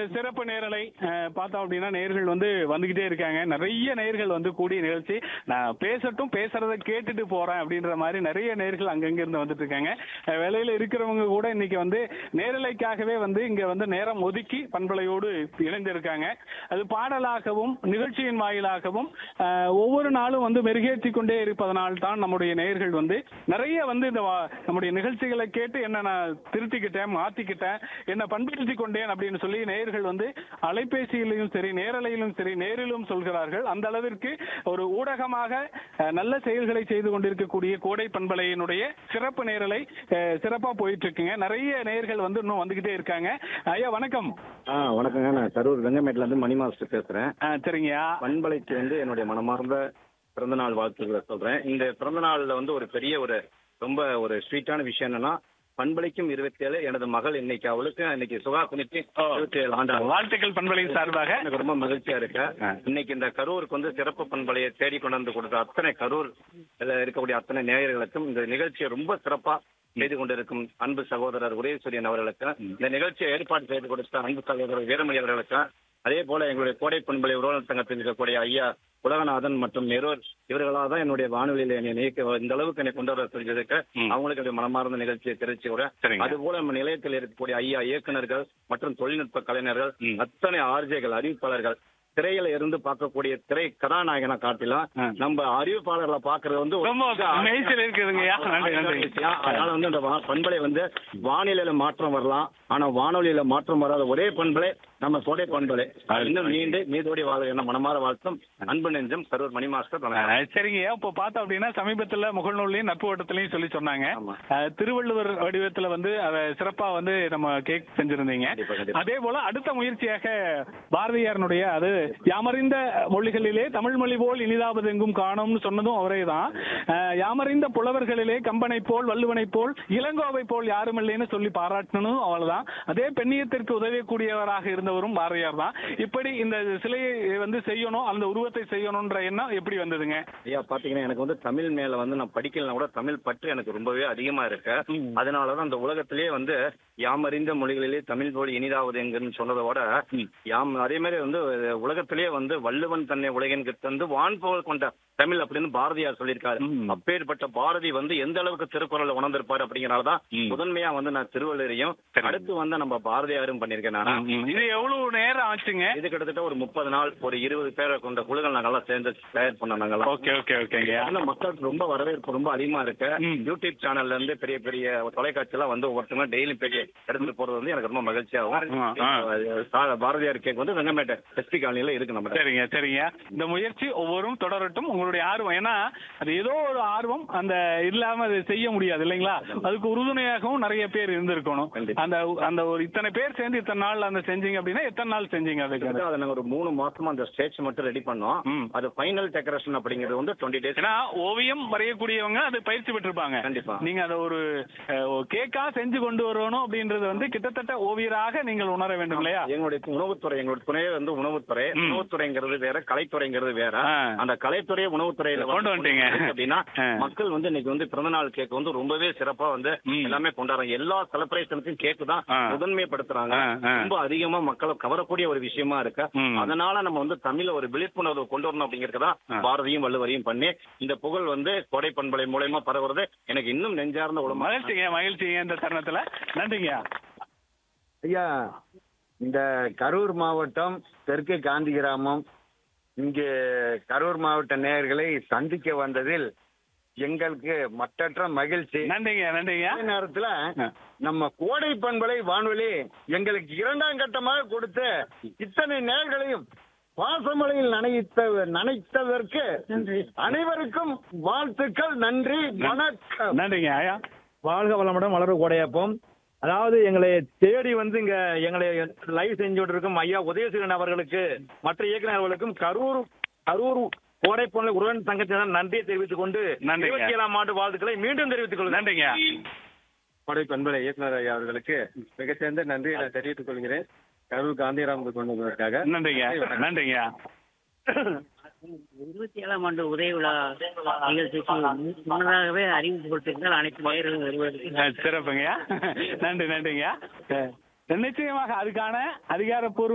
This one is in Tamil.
சிறப்பு நேரலை அஹ், பார்த்தோம் அப்படின்னா நேர்கள் வந்து வந்துகிட்டே இருக்காங்க நிறைய நேர்கள் வந்து கூடிய நிகழ்ச்சி நான் பேசட்டும் பேசுறத கேட்டுட்டு போறேன் அப்படின்ற மாதிரி நிறைய நேர்கள் அங்கங்க இருந்து வந்துட்டு இருக்காங்க அஹ், வேலையில இருக்கிறவங்க கூட இன்னைக்கு வந்து நேரலைக்காகவே வந்து இங்க வந்து நேரம் ஒதுக்கி பண்பலையோடு இணைந்திருக்காங்க அது பாடலாகவும் நிகழ்ச்சியின் வாயிலாகவும் அஹ், ஒவ்வொரு நாளும் வந்து மெருகேற்றி கொண்டே இருப்பதனால் தான் நம்முடைய நேயர்கள் வந்து நிறைய வந்து இந்த வா- நம்முடைய நிகழ்ச்சிகளை கேட்டு என்ன நான் திருத்திக்கிட்டேன் மாத்திக்கிட்டேன் என்ன பண்படுத்திக் கொண்டேன் அப்படின்னு சொல்லி நேயர்கள் வந்து அலைபேசியிலும் சரி நேரலையிலும் சரி நேரிலும் சொல்கிறார்கள் அந்த அளவிற்கு ஒரு ஊடகமாக அஹ், நல்ல செயல்களை செய்து கொண்டிருக்கக்கூடிய கோடை பண்பலையினுடைய சிறப்பு நேரலை அஹ், சிறப்பா போயிட்டு இருக்குங்க நிறைய நேயர்கள் வந்து இன்னும் வந்துகிட்டே இருக்காங்க ஐயா வணக்கம் ஆ வணக்கங்க நான் கரூர் வெங்கமேட்ல இருந்து மணி மாஸ்டர் பேசுறேன் அஹ், சரிங்கய்யா பண்பலைக்கு வந்து என்னுடைய மனமார்ந்த பிறந்தநாள் வாழ்த்துக்களை சொல்றேன் இந்த பிறந்த நாள்ல வந்து ஒரு பெரிய ஒரு ரொம்ப ஒரு ஸ்வீட்டான விஷயம் என்னன்னா பண்பலைக்கும் இருபத்தி ஏழு எனது மகள் இன்னைக்கு அவளுக்கு இன்னைக்கு சுகா குனிச்சு இருபத்தி ஏழு ஆண்டு ஆகுது. வாழ்த்துக்கள் பண்பலையின் சார்பாக எனக்கு ரொம்ப மகிழ்ச்சியா இருக்கு இன்னைக்கு இந்த கரூருக்கு வந்து சிறப்பு பண்பலையை தேடி கொண்டு வந்து கொடுத்த அத்தனை கரூர் இருக்கக்கூடிய அத்தனை நேயர்களுக்கும் இந்த நிகழ்ச்சியை ரொம்ப சிறப்பா செய்து கொண்டிருக்கும் அன்பு சகோதரர் உதயசூரியன் அவர்களுக்கு இந்த நிகழ்ச்சியை ஏற்பாடு செய்து கொடுத்த அன்பு சகோதரர் வீரமணி அவர்களுக்கு அதே போல எங்களுடைய கோடை பண்பலை உறவினர் சங்கத்தில் இருக்கக்கூடிய ஐயா உலகநாதன் மற்றும் நெரூர் இவர்களாக தான் என்னுடைய வானொலியில என்னை நியக்க இந்த அளவுக்கு என்னை கொண்டு வர செஞ்சதுக்கு ம். அவங்களுக்கு என்னுடைய மனமார்ந்த நிகழ்ச்சியை தெரிவிச்சு கூட சரிங்க. அதுபோல நம்ம நிலையத்தில் இருக்கக்கூடிய ஐயா இயக்குனர்கள் மற்றும் தொழில்நுட்ப கலைஞர்கள் ம். அத்தனை ஆர்ஜேகள் அறிவிப்பாளர்கள் திரையில இருந்து பார்க்கக்கூடிய திரை கதாநாயகனை காட்டிலும் ஆ. நம்ம அறிவிப்பாளர்களை பாக்குறது வந்து ஒரு ரொம்ப மெய்சில் இருக்குதுங்கய்யா நன்றி நன்றி விஷயம். அதனால வந்து இந்த வா- பண்பலை வந்து வானிலையில மாற்றம் வரலாம் ஆனா வானொலியில மாற்றம் வராத ஒரே பண்பலை நம்ம கோடை பண்பலை இன்னும் நீண்டு மீதோடி வாழ என்ன மனமார வாழ்த்தும் அன்பு நெஞ்சம் கரூர் மணி மாஸ்டர் வணக்கம். அஹ் சரிங்கய்யா இப்போ பார்த்தோம் அப்படின்னா சமீபத்துல முகநூல்லையும் நட்பு வட்டத்திலையும் சொல்லி சொன்னாங்க ஆமா. அஹ் திருவள்ளுவர் வடிவத்துல வந்து அதை சிறப்பா வந்து நம்ம கேக் செஞ்சிருந்தீங்க கண்டிப்பா, கண்டிப்பா. அதே போல அடுத்த முயற்சியாக பாரதியாரனுடைய அது யாமறிந்த மொழிகளிலே தமிழ் மொழி போல் இனிதாவது எங்கும் காணோம்னு சொன்னதும் அவரே தான் யாமறிந்த புலவர்களிலே கம்பனை போல் வள்ளுவனை போல் இளங்கோவை போல் யாரும் இல்லைன்னு சொல்லி பாராட்டணும் அவ்வளவுதான் அதே பெண்ணியத்திற்கு உதவக்கூடியவராக இருந்தவரும் பாரதியார் தான் இப்படி இந்த சிலையை வந்து செய்யணும் அந்த உருவத்தை செய்யணும்ன்ற எண்ணம் எப்படி வந்ததுங்க ஐயா பாத்தீங்கன்னா எனக்கு வந்து தமிழ் மேல வந்து நான் படிக்கலனா கூட தமிழ் பற்று எனக்கு ரொம்பவே அதிகமா இருக்கு ம். அதனாலதான் அந்த உலகத்திலேயே வந்து யாமறிந்த மொழிகளிலே தமிழ் மொழி இனிதாவது எங்கன்னு சொன்னதை விட ம். யாம் அதே மாதிரி வந்து உலகத்திலேயே வந்து வள்ளுவன் தன்னை உலகிற்கு தந்து வான் புகழ் கொண்ட தமிழ் அப்படின்னு பாரதியார் சொல்லியிருக்காரு ம். அப்பேற்பட்ட பாரதி வந்து எந்த அளவுக்கு திருக்குறளை உணர்ந்திருப்பாரு அப்படிங்கறதான் ம். முதன்மையா வந்து நான் திருவள்ளுவரையும் சரி. அடுத்து வந்து நம்ம பாரதியாரும் பண்ணிருக்கேன் நானா இது எவ்வளவு நேரம் ஆச்சுங்க இது கிட்டத்தட்ட ஒரு முப்பது நாள் ஒரு இருபது பேரை கொண்ட குழுக்கள் நாங்கெல்லாம் சேர்ந்து தயார் பண்ணோம் நாங்கெல்லாம் ஓகே ஓகே ஓகேங்க ஆனா மக்களுக்கு ரொம்ப வரவேற்பு ரொம்ப அதிகமா இருக்கு ம். யூடியூப் சேனல்ல இருந்து பெரிய பெரிய தொலைக்காட்சி எல்லாம் வந்து ஒவ்வொருத்தவங்க டெய்லி பெரிய எடுத்துட்டு போறது வந்து எனக்கு ரொம்ப மகிழ்ச்சியாகும் ஆ, ஆ. அது சா- பாரதியார் கேக் வந்து வெங்கமேட்டை எஸ்பி காலனில இருக்கு நம்ம சரிங்க சரிங்க இந்த முயற்சி ஒவ்வொரும் தொடரட்டும் உங்களுடைய ஆர்வம் ஏன்னா அது ஏதோ ஒரு ஆர்வம் அந்த இல்லாம அது செய்ய முடியாது இல்லைங்களா அதுக்கு உறுதுணையாகவும் நிறைய பேர் இருந்திருக்கணும் கண்டிப்பா. அந்த அந்த ஒரு இத்தனை பேர் சேர்ந்து இத்தனை நாள் அந்த செஞ்சீங்க அப்படின்னா எத்தனை நாள் செஞ்சீங்க அதுக்கு கிட்டத்தட்ட அதை நாங்க ஒரு மூணு மாசமா அந்த ஸ்டேஜ் மட்டும் ரெடி பண்ணோம் ம். அது ஃபைனல் டெக்கரேஷன் அப்படிங்கிறது வந்து டுவெண்ட்டி டேஸ் ஏன்னா ஓவியம் வரையக்கூடியவங்க அது பயிற்சி பெற்றிருப்பாங்க கண்டிப்பா. நீங்க அதை ஒரு அஹ், ஒரு கேக்கா செஞ்சு கொண்டு வரணும் அப்படின்றது வந்து கிட்டத்தட்ட ஓவியராக நீங்கள் உணர வேண்டும் இல்லையா எங்களுடைய உணவுத்துறை எங்களுடைய துணையே வந்து உணவுத்துறை ம். உணவுத்துறைங்கிறது வேற கலைத்துறைங்கிறது வேற ஆ. அந்த கலைத்துறை உணவுத்துறையில கொண்டு வந்துட்டீங்க. அப்படின்னா ஆ. மக்கள் வந்து இன்னைக்கு வந்து பிறந்தநாள் கேக் வந்து ரொம்பவே சிறப்பா வந்து ம். எல்லாமே கொண்டாடுறாங்க எல்லா செலிப்ரேஷனுக்கும் கேக் தான் ஆ. முதன்மைப்படுத்துறாங்க ஆ, ஆ. ரொம்ப அதிகமா மக்களை கவரக்கூடிய ஒரு விஷயமா இருக்கு ம். அதனால நம்ம வந்து தமிழ்ல ஒரு விழிப்புணர்வு கொண்டு வரணும் அப்படிங்கிறது தான் ஆ. பாரதியும் வள்ளுவரையும் பண்ணி இந்த புகழ் வந்து கொடை பண்பலை மூலயமா பரவுறது எனக்கு இன்னும் நெஞ்சார்ந்த உலகம் மகிழ்ச்சிங்க மகிழ்ச்சிங்க இந்த தருணத்துல நன்றிங்க ஐயா இந்த கரூர் மாவட்டம் தெற்கு காந்தி கிராமம் இங்கே கரூர் மாவட்ட நேயர்களை சந்திக்க வந்ததில் எங்களுக்கு மற்றற்ற மகிழ்ச்சி நன்றிங்க நன்றிங்க அதே நேரத்துல ஆ. நம்ம கோடை பண்பலை வானொலி எங்களுக்கு இரண்டாம் கட்டமாக கொடுத்த இத்தனை நேர்களையும் பாசமலையில் நனைத்த நனைத்ததற்கு அனைவருக்கும் வாழ்த்துக்கள் நன்றி வணக்கம் நன்றிங்க ஐயா வாழ்க வளமுடன் வளர கோடையாப்போம் அதாவது எங்களை தேடி வந்து இங்க எங்களை லைவ் செஞ்சுட்டு இருக்கும் ஐயா உதயசீலன் அவர்களுக்கு மற்ற இயக்குநர்களுக்கும் கரூர் கரூர் கோடைப்பொருளை உருவன் சங்கத்தினர் நன்றியை தெரிவித்துக் கொண்டு நன்றிங்க. இருபத்தி ஏழாம் ஆண்டு வாழ்த்துக்களை மீண்டும் தெரிவித்துக் கொள்கிறேன் நன்றிங்க படை பண்பலை இயக்குனர் ஐயா அவர்களுக்கு மிகச்சிறந்த நன்றியை நான் தெரிவித்துக் கொள்கிறேன் கரூர் காந்திராமுக்கு கொண்டு வந்ததற்காக நன்றிங்க நன்றிங்க இருபத்தி ஏழாம் ஆண்டு உதய விழா நிகழ்ச்சிக்கு முன்னதாகவே அறிவிப்பு கொடுத்திருந்தால் அனைத்து நேயர்களும் வருவதற்கு அஹ் சிறப்புங்க நன்றி நன்றிங்க அஹ் நிச்சயமாக அதுக்கான அதிகாரப்பூர்வ